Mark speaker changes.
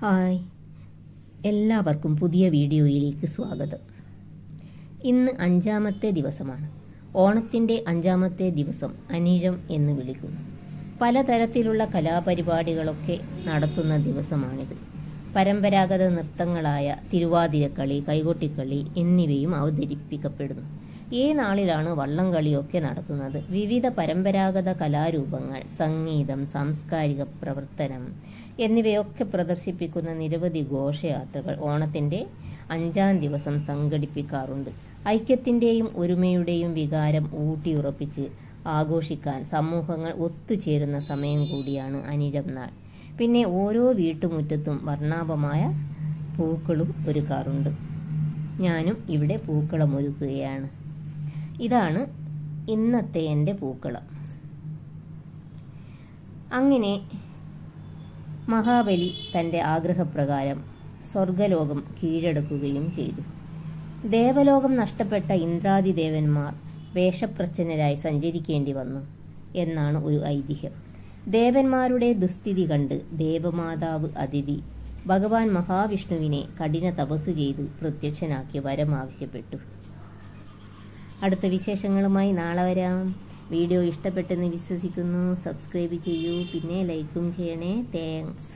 Speaker 1: hi എല്ലാവർക്കും പുതിയ വീഡിയോയിലേക്ക് സ്വാഗതം ഇന്ന് അഞ്ചാമത്തെ ദിവസമാണ് ഓണത്തിൻ്റെ അഞ്ചാമത്തെ ദിവസം അനിഴം എന്ന് വിളിക്കുന്നു പലതരത്തിലുള്ള കലാപരിപാടികളൊക്കെ നടത്തുന്ന ദിവസമാണിത് പരമ്പരാഗത നൃത്തങ്ങളായ തിരുവാതിരക്കളി കൈകൊട്ടിക്കളി എന്നിവയും അവതരിപ്പിക്കപ്പെടുന്നു ഈ നാളിലാണ് വള്ളംകളിയൊക്കെ നടത്തുന്നത് വിവിധ പരമ്പരാഗത കലാരൂപങ്ങൾ സംഗീതം സാംസ്കാരിക പ്രവർത്തനം എന്നിവയൊക്കെ പ്രദർശിപ്പിക്കുന്ന നിരവധി ഘോഷയാത്രകൾ ഓണത്തിൻ്റെ അഞ്ചാം ദിവസം സംഘടിപ്പിക്കാറുണ്ട് ഐക്യത്തിൻ്റെയും ഒരുമയുടെയും വികാരം ഊട്ടിയുറപ്പിച്ച് ആഘോഷിക്കാൻ സമൂഹങ്ങൾ ഒത്തുചേരുന്ന സമയം കൂടിയാണ് അനിഴം നാൾ പിന്നെ ഓരോ വീട്ടുമുറ്റത്തും വർണ്ണാഭമായ പൂക്കളും ഒരുക്കാറുണ്ട് ഞാനും ഇവിടെ പൂക്കളം ഒരുക്കുകയാണ് ഇതാണ് ഇന്നത്തെ എൻ്റെ പൂക്കളം അങ്ങനെ മഹാബലി തൻ്റെ ആഗ്രഹപ്രകാരം സ്വർഗലോകം കീഴടക്കുകയും ചെയ്തു ദേവലോകം നഷ്ടപ്പെട്ട ഇന്ദ്രാദിദേവന്മാർ വേഷപ്രച്ഛന്നരായി സഞ്ചരിക്കേണ്ടി വന്നു എന്നാണ് ഒരു ഐതിഹ്യം ദേവന്മാരുടെ ദുസ്ഥിതി കണ്ട് ദേവമാതാവ് അതിഥി ഭഗവാൻ മഹാവിഷ്ണുവിനെ കഠിന തപസ് ചെയ്ത് പ്രത്യക്ഷനാക്കി വരം ആവശ്യപ്പെട്ടു അടുത്ത വിശേഷങ്ങളുമായി നാളെ വരാം വീഡിയോ ഇഷ്ടപ്പെട്ടെന്ന് വിശ്വസിക്കുന്നു സബ്സ്ക്രൈബ് ചെയ്യൂ പിന്നെ ലൈക്കും ചെയ്യണേ താങ്ക്സ്